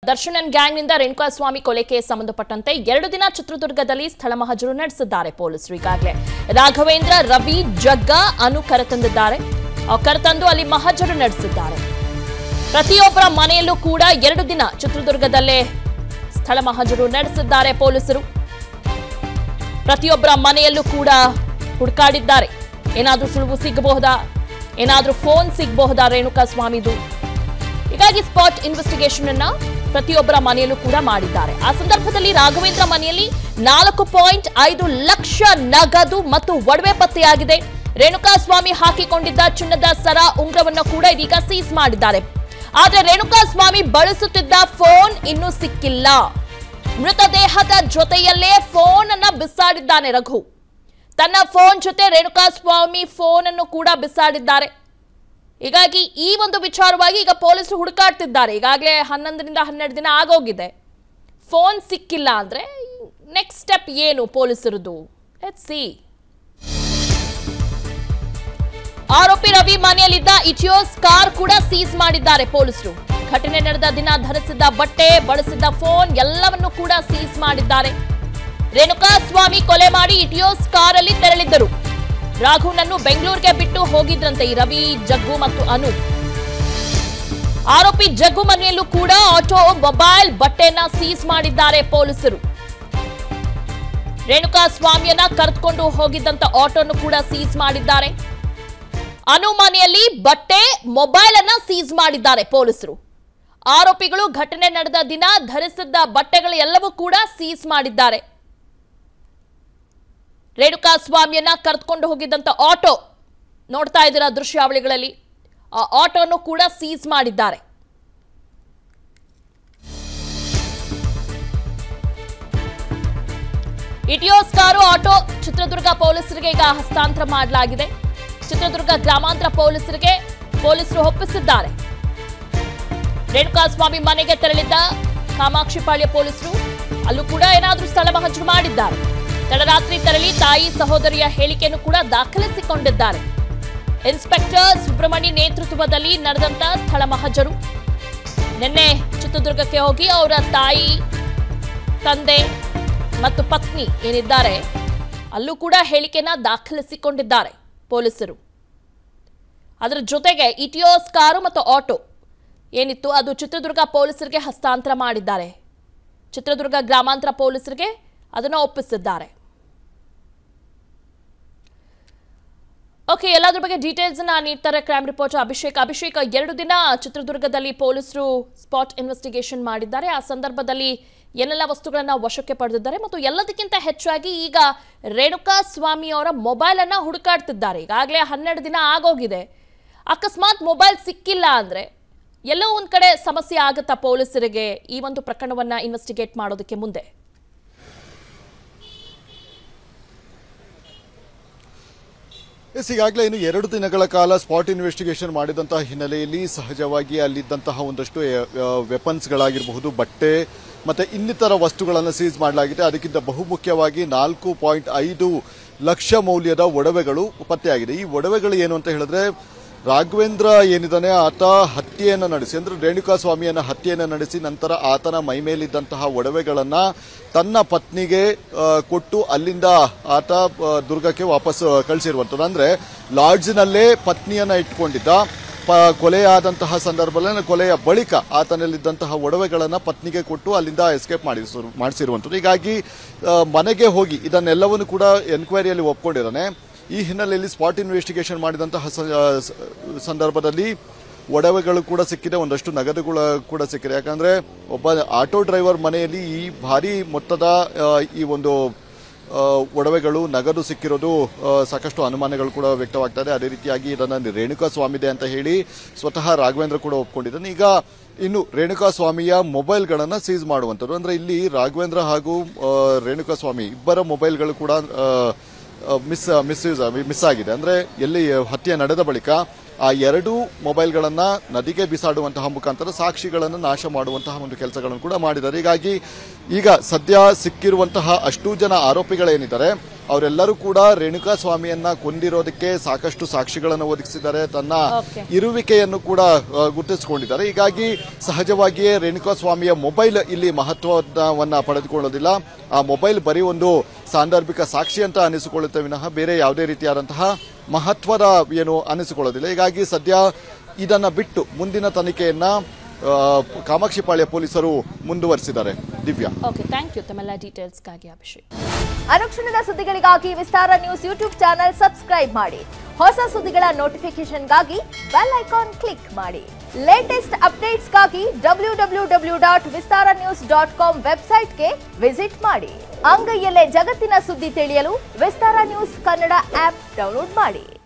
Darshan and ಗ್ಯಾಂಗ್ನಿಂದ Renukaswamy ಕೊಲೆ case ಸಂಬಂಧಪಟ್ಟಂತೆ ಎರಡು ದಿನ ಚಿತ್ರದುರ್ಗದಲ್ಲಿ ಸ್ಥಳ ಮಹಜರು ನಡೆಸಿದ್ದಾರೆ ಪೊಲೀಸರು ಈಗಾಗಲೇ ರಾಘವೇಂದ್ರ ರವಿ ಜಗ್ಗ ಅನು ಕರೆತಂದಿದ್ದಾರೆ ಆ ಕರೆತಂದು ಅಲ್ಲಿ ಮಹಜರು ನಡೆಸಿದ್ದಾರೆ ಪ್ರತಿಯೊಬ್ಬರ ಮನೆಯಲ್ಲೂ ಕೂಡ ಎರಡು ದಿನ ಚಿತ್ರದುರ್ಗದಲ್ಲೇ ಸ್ಥಳ ಮಹಜರು ನಡೆಸಿದ್ದಾರೆ ಪೊಲೀಸರು ಪ್ರತಿಯೊಬ್ಬರ ಮನೆಯಲ್ಲೂ ಕೂಡ ಹುಡುಕಾಡಿದ್ದಾರೆ ಏನಾದ್ರೂ ಸುಳುವು ಸಿಗಬಹುದಾ ಏನಾದ್ರೂ ಫೋನ್ ಸಿಗಬಹುದಾ ರೇಣುಕಾ ಸ್ವಾಮಿದು ಹೀಗಾಗಿ ಸ್ಪಾಟ್ ಇನ್ವೆಸ್ಟಿಗೇಷನ್ ಅನ್ನ ಪ್ರತಿಯೊಬ್ಬರ ಮನೆಯಲ್ಲೂ ಕೂಡ ಮಾಡಿದ್ದಾರೆ ಆ ಸಂದರ್ಭದಲ್ಲಿ ರಾಘವೇಂದ್ರ ಮನೆಯಲ್ಲಿ ನಾಲ್ಕು ಪಾಯಿಂಟ್ ಐದು ಲಕ್ಷ ನಗದು ಮತ್ತು ಒಡವೆ ಪತ್ತೆಯಾಗಿದೆ ರೇಣುಕಾ ಸ್ವಾಮಿ ಹಾಕಿಕೊಂಡಿದ್ದ ಚಿನ್ನದ ಸರ ಉಂಗ್ರವನ್ನು ಕೂಡ ಇದೀಗ ಸೀಸ್ ಮಾಡಿದ್ದಾರೆ ಆದ್ರೆ ರೇಣುಕಾ ಸ್ವಾಮಿ ಬಳಸುತ್ತಿದ್ದ ಫೋನ್ ಇನ್ನೂ ಸಿಕ್ಕಿಲ್ಲ ಮೃತದೇಹದ ಜೊತೆಯಲ್ಲೇ ಫೋನ್ ಅನ್ನ ಬಿಸಾಡಿದ್ದಾನೆ ರಘು ತನ್ನ ಫೋನ್ ಜೊತೆ ರೇಣುಕಾ ಸ್ವಾಮಿ ಫೋನ್ ಅನ್ನು ಕೂಡ ಬಿಸಾಡಿದ್ದಾರೆ ಹೀಗಾಗಿ ಈ ಒಂದು ವಿಚಾರವಾಗಿ ಈಗ ಪೊಲೀಸರು ಹುಡುಕಾಡ್ತಿದ್ದಾರೆ ಈಗಾಗಲೇ ಹನ್ನೊಂದರಿಂದ ಹನ್ನೆರಡು ದಿನ ಆಗೋಗಿದೆ ಫೋನ್ ಸಿಕ್ಕಿಲ್ಲ ಅಂದ್ರೆ ನೆಕ್ಸ್ಟ್ ಸ್ಟೆಪ್ ಏನು ಪೊಲೀಸರದು ಲೆಟ್ ಸಿ ಆರೋಪಿ ರವಿ ಮನೆಯಲ್ಲಿದ್ದ ಇಟಿಯೋಸ್ ಕಾರ್ ಕೂಡ ಸೀಸ್ ಮಾಡಿದ್ದಾರೆ ಪೊಲೀಸರು ಘಟನೆ ನಡೆದ ದಿನ ಧರಿಸಿದ್ದ ಬಟ್ಟೆ ಬಳಸಿದ್ದ ಫೋನ್ ಎಲ್ಲವನ್ನು ಕೂಡ ಸೀಸ್ ಮಾಡಿದ್ದಾರೆ ರೇಣುಕಾ ಸ್ವಾಮಿ ಕೊಲೆ ಮಾಡಿ ಇಟಿಯೋಸ್ ಕಾರಲ್ಲಿ ತೆರಳಿದ್ದರು ರಾಘುನನ್ನು ಬೆಂಗಳೂರಿಗೆ ಬಿಟ್ಟು ಹೋಗಿದ್ರಂತೆ ಈ ರವಿ ಜಗ್ಗು ಮತ್ತು ಅನು ಆರೋಪಿ ಜಗ್ಗು ಮನೆಯಲ್ಲೂ ಕೂಡ ಆಟೋ ಮೊಬೈಲ್ ಬಟ್ಟೆಯನ್ನ ಸೀಸ್ ಮಾಡಿದ್ದಾರೆ ಪೊಲೀಸರು ರೇಣುಕಾ ಸ್ವಾಮಿಯನ್ನ ಕರೆದುಕೊಂಡು ಹೋಗಿದ್ದಂತ ಆಟೋನು ಕೂಡ ಸೀಸ್ ಮಾಡಿದ್ದಾರೆ ಅನು ಮನೆಯಲ್ಲಿ ಬಟ್ಟೆ ಮೊಬೈಲ್ ಅನ್ನ ಸೀಸ್ ಮಾಡಿದ್ದಾರೆ ಪೊಲೀಸರು ಆರೋಪಿಗಳು ಘಟನೆ ನಡೆದ ದಿನ ಧರಿಸಿದ್ದ ಬಟ್ಟೆಗಳು ಎಲ್ಲವೂ ಕೂಡ ಸೀಸ್ ಮಾಡಿದ್ದಾರೆ ರೇಣುಕಾ ಸ್ವಾಮಿಯನ್ನ ಕರೆದುಕೊಂಡು ಹೋಗಿದ್ದಂತ ಆಟೋ ನೋಡ್ತಾ ಇದ್ದೀರಾ ದೃಶ್ಯಾವಳಿಗಳಲ್ಲಿ ಆ ಆಟೋನು ಕೂಡ ಸೀಸ್ ಮಾಡಿದ್ದಾರೆ ಇಟಿಯೋಸ್ ಕಾರು ಆಟೋ ಚಿತ್ರದುರ್ಗ ಪೊಲೀಸರಿಗೆ ಈಗ ಹಸ್ತಾಂತರ ಮಾಡಲಾಗಿದೆ ಚಿತ್ರದುರ್ಗ ಗ್ರಾಮಾಂತರ ಪೊಲೀಸರಿಗೆ ಪೊಲೀಸರು ಒಪ್ಪಿಸಿದ್ದಾರೆ ರೇಣುಕಾಸ್ವಾಮಿ ಮನೆಗೆ ತೆರಳಿದ್ದ ಕಾಮಾಕ್ಷಿಪಾಳ್ಯ ಪೊಲೀಸರು ಅಲ್ಲೂ ಕೂಡ ಏನಾದ್ರೂ ಸ್ಥಳ ಮಹಜರು ಮಾಡಿದ್ದಾರೆ ತಡರಾತ್ರಿ ತೆರಳಿ ತಾಯಿ ಸಹೋದರಿಯ ಹೇಳಿಕೆಯನ್ನು ಕೂಡ ದಾಖಲಿಸಿಕೊಂಡಿದ್ದಾರೆ ಇನ್ಸ್ಪೆಕ್ಟರ್ ಸುಬ್ರಹ್ಮಣಿ ನೇತೃತ್ವದಲ್ಲಿ ನಡೆದಂತ ಸ್ಥಳ ಮಹಜರು ನಿನ್ನೆ ಚಿತ್ರದುರ್ಗಕ್ಕೆ ಹೋಗಿ ಅವರ ತಾಯಿ ತಂದೆ ಮತ್ತು ಪತ್ನಿ ಏನಿದ್ದಾರೆ ಅಲ್ಲೂ ಕೂಡ ಹೇಳಿಕೆನ ದಾಖಲಿಸಿಕೊಂಡಿದ್ದಾರೆ ಪೊಲೀಸರು ಅದರ ಜೊತೆಗೆ ಇಟಿಯೋಸ್ ಕಾರು ಮತ್ತು ಆಟೋ ಏನಿತ್ತು ಅದು ಚಿತ್ರದುರ್ಗ ಪೊಲೀಸರಿಗೆ ಹಸ್ತಾಂತರ ಮಾಡಿದ್ದಾರೆ ಚಿತ್ರದುರ್ಗ ಗ್ರಾಮಾಂತರ ಪೊಲೀಸರಿಗೆ ಅದನ್ನು ಒಪ್ಪಿಸಿದ್ದಾರೆ ಓಕೆ ಎಲ್ಲದ್ರ ಬಗ್ಗೆ ಡೀಟೇಲ್ಸ್ ಅನ್ನ ನೀಡ್ತಾರೆ ಕ್ರೈಮ್ ರಿಪೋರ್ಟರ್ ಅಭಿಷೇಕ್ ಅಭಿಷೇಕ್ ಎರಡು ದಿನ ಚಿತ್ರದುರ್ಗದಲ್ಲಿ ಪೊಲೀಸರು ಸ್ಪಾಟ್ ಇನ್ವೆಸ್ಟಿಗೇಷನ್ ಮಾಡಿದ್ದಾರೆ ಆ ಸಂದರ್ಭದಲ್ಲಿ ಏನೆಲ್ಲ ವಸ್ತುಗಳನ್ನ ವಶಕ್ಕೆ ಪಡೆದಿದ್ದಾರೆ ಮತ್ತು ಎಲ್ಲದಕ್ಕಿಂತ ಹೆಚ್ಚಾಗಿ ಈಗ ರೇಣುಕಾ ಸ್ವಾಮಿ ಅವರ ಮೊಬೈಲ್ ಅನ್ನ ಹುಡುಕಾಡ್ತಿದ್ದಾರೆ ಈಗಾಗಲೇ ಹನ್ನೆರಡು ದಿನ ಆಗೋಗಿದೆ ಅಕಸ್ಮಾತ್ ಮೊಬೈಲ್ ಸಿಕ್ಕಿಲ್ಲ ಅಂದ್ರೆ ಎಲ್ಲೋ ಒಂದ್ ಕಡೆ ಸಮಸ್ಯೆ ಆಗುತ್ತಾ ಪೊಲೀಸರಿಗೆ ಈ ಒಂದು ಪ್ರಕರಣವನ್ನ ಇನ್ವೆಸ್ಟಿಗೇಟ್ ಮಾಡೋದಕ್ಕೆ ಮುಂದೆ ಎಸ್ ಈಗಾಗಲೇ ಇನ್ನು ಎರಡು ದಿನಗಳ ಕಾಲ ಸ್ಪಾಟ್ ಇನ್ವೆಸ್ಟಿಗೇಷನ್ ಮಾಡಿದಂತಹ ಹಿನ್ನೆಲೆಯಲ್ಲಿ ಸಹಜವಾಗಿ ಅಲ್ಲಿದ್ದಂತಹ ಒಂದಷ್ಟು ವೆಪನ್ಸ್ಗಳಾಗಿರಬಹುದು ಬಟ್ಟೆ ಮತ್ತೆ ಇನ್ನಿತರ ವಸ್ತುಗಳನ್ನು ಸೀಸ್ ಮಾಡಲಾಗಿದೆ ಅದಕ್ಕಿಂತ ಬಹುಮುಖ್ಯವಾಗಿ ನಾಲ್ಕು ಪಾಯಿಂಟ್ ಐದು ಲಕ್ಷ ಮೌಲ್ಯದ ಒಡವೆಗಳು ಪತ್ತೆಯಾಗಿದೆ ಈ ಒಡವೆಗಳು ಏನು ಅಂತ ಹೇಳಿದ್ರೆ ರಾಘವೇಂದ್ರ ಏನಿದ್ದಾನೆ ಆತ ಹತ್ಯೆಯನ್ನು ನಡೆಸಿ ಅಂದ್ರೆ ರೇಣುಕಾ ಸ್ವಾಮಿಯನ್ನ ಹತ್ಯೆಯನ್ನು ನಡೆಸಿ ನಂತರ ಆತನ ಮೈಮೇಲಿದ್ದಂತಹ ಒಡವೆಗಳನ್ನ ತನ್ನ ಪತ್ನಿಗೆ ಆ, ಕೊಟ್ಟು ಅಲ್ಲಿಂದ ಆತ ಆ, ದುರ್ಗಕ್ಕೆ ವಾಪಸ್ ಕಳಿಸಿರುವಂಥದ್ದು ಅಂದ್ರೆ ಲಾಡ್ಜ್ನಲ್ಲೇ ಪತ್ನಿಯನ್ನ ಇಟ್ಕೊಂಡಿದ್ದ ಪ- ಕೊಲೆಯಾದಂತಹ ಸಂದರ್ಭದಲ್ಲಿ ಕೊಲೆಯ ಬಳಿಕ ಆತನಲ್ಲಿದ್ದಂತಹ ಒಡವೆಗಳನ್ನ ಪತ್ನಿಗೆ ಕೊಟ್ಟು ಅಲ್ಲಿಂದ ಎಸ್ಕೇಪ್ ಮಾಡಿಸಿರು ಮಾಡಿಸಿರುವಂಥದ್ದು ಹೀಗಾಗಿ ಆ, ಮನೆಗೆ ಹೋಗಿ ಇದನ್ನೆಲ್ಲವನ್ನು ಕೂಡ ಎನ್ಕ್ವೈರಿಯಲ್ಲಿ ಒಪ್ಕೊಂಡಿದ್ದಾನೆ ಈ ಹಿನ್ನೆಲೆಯಲ್ಲಿ ಸ್ಪಾಟ್ ಇನ್ವೆಸ್ಟಿಗೇಷನ್ ಮಾಡಿದಂತಹ ಸ- ಸ- ಸಂದರ್ಭದಲ್ಲಿ ಒಡವೆಗಳು ಕೂಡ ಸಿಕ್ಕಿದೆ ಒಂದಷ್ಟು ನಗದುಗಳು ಕೂಡ ಸಿಕ್ಕಿದೆ ಯಾಕಂದ್ರೆ ಒಬ್ಬ ಆಟೋ ಡ್ರೈವರ್ ಮನೆಯಲ್ಲಿ ಈ ಭಾರಿ ಮೊತ್ತದ ಆ, ಈ ಒಂದು ಆ, ಒಡವೆಗಳು ನಗದು ಸಿಕ್ಕಿರೋದು ಆ, ಸಾಕಷ್ಟು ಅನುಮಾನಗಳು ಕೂಡ ವ್ಯಕ್ತವಾಗ್ತಾ ಇದೆ ಅದೇ ರೀತಿಯಾಗಿ ಇದನ್ನ ರೇಣುಕಾ ಸ್ವಾಮಿದೆ ಅಂತ ಹೇಳಿ ಸ್ವತಃ ರಾಘವೇಂದ್ರ ಕೂಡ ಒಪ್ಕೊಂಡಿದ್ದಾನೆ ಈಗ ಇನ್ನು ರೇಣುಕಾ ಸ್ವಾಮಿಯ ಮೊಬೈಲ್ಗಳನ್ನ ಸೀಸ್ ಮಾಡುವಂಥದ್ದು ಅಂದ್ರೆ ಇಲ್ಲಿ ರಾಘವೇಂದ್ರ ಹಾಗೂ ಆ, ರೇಣುಕಾ ಸ್ವಾಮಿ ಇಬ್ಬರ ಮೊಬೈಲ್ಗಳು ಕೂಡ ಆ, ಮಿಸ್ ಮಿಸ್ ಮಿಸ್ ಆಗಿದೆ ಅಂದ್ರೆ ಎಲ್ಲಿ ಹತ್ಯೆ ನಡೆದ ಬಳಿಕ ಆ ಎರಡು ಮೊಬೈಲ್ಗಳನ್ನ ನದಿಗೆ ಬಿಸಾಡುವಂತಹ ಮುಖಾಂತರ ಸಾಕ್ಷಿಗಳನ್ನು ನಾಶ ಮಾಡುವಂತಹ ಒಂದು ಕೆಲಸಗಳನ್ನು ಕೂಡ ಮಾಡಿದ್ದಾರೆ ಹೀಗಾಗಿ ಈಗ ಸದ್ಯ ಸಿಕ್ಕಿರುವಂತಹ ಅಷ್ಟು ಜನ ಆರೋಪಿಗಳೇನಿದ್ದಾರೆ ಅವರೆಲ್ಲರೂ ಕೂಡ ರೇಣುಕಾ ಸ್ವಾಮಿಯನ್ನ ಕೊಂದಿರೋದಕ್ಕೆ ಸಾಕಷ್ಟು ಸಾಕ್ಷಿಗಳನ್ನು ಒದಗಿಸಿದ್ದಾರೆ ತನ್ನ Okay. ಇರುವಿಕೆಯನ್ನು ಕೂಡ ಆ, ಗುರುತಿಸಿಕೊಂಡಿದ್ದಾರೆ ಹೀಗಾಗಿ ಸಹಜವಾಗಿಯೇ ರೇಣುಕಾ ಸ್ವಾಮಿಯ ಮೊಬೈಲ್ ಇಲ್ಲಿ ಮಹತ್ವವನ್ನ ಪಡೆದುಕೊಳ್ಳೋದಿಲ್ಲ ಆ ಮೊಬೈಲ್ ಬರೀ ಒಂದು ಸಾಂದರ್ಭಿಕ ಸಾಕ್ಷಿ ಅಂತ ಅನಿಸಿಕೊಳ್ಳುತ್ತೆ ವಿನಃ ಬೇರೆ ಯಾವುದೇ ರೀತಿಯಾದಂತಹ ಮಹತ್ವದ ಏನು ಅನಿಸಿಕೊಳ್ಳೋದಿಲ್ಲ ಹೀಗಾಗಿ ಸದ್ಯ ಇದನ್ನ ಬಿಟ್ಟು ಮುಂದಿನ ತನಿಖೆಯನ್ನ ಆ, ಕಾಮಾಕ್ಷಿಪಾಳ್ಯ ಪೊಲೀಸರು ಮುಂದುವರಿಸಿದ್ದಾರೆ ದಿವ್ಯಾ ಓಕೆ ಥ್ಯಾಂಕ್ ಯು ತಮ್ಮೆಲ್ಲ ಡೀಟೇಲ್ಸ್ಗಾಗಿ ಅಭಿಷೇಕ್ ಅನುಕ್ಷಣದ ಸುದ್ದಿಗಳಿಗಾಗಿ Vistara news YouTube channel subscribe ಮಾಡಿ ಹೊಸ ಸುದ್ದಿಗಳ ನೋಟಿಫಿಕೇಶನ್ಗಾಗಿ ಬೆಲ್ ಐಕಾನ್ ಕ್ಲಿಕ್ ಮಾಡಿ ಲೇಟೆಸ್ಟ್ ಅಪ್ಡೇಟ್ಸ್ಗಾಗಿ W W W dot Vistara news dot com ವೆಬ್ಸೈಟ್ಗೆ ವಿಸಿಟ್ ಮಾಡಿ ಅಂಗೈಯಲ್ಲೇ ಜಗತ್ತಿನ ಸುದ್ದಿ ತಿಳಿಯಲು Vistara news Kannada app download ಮಾಡಿ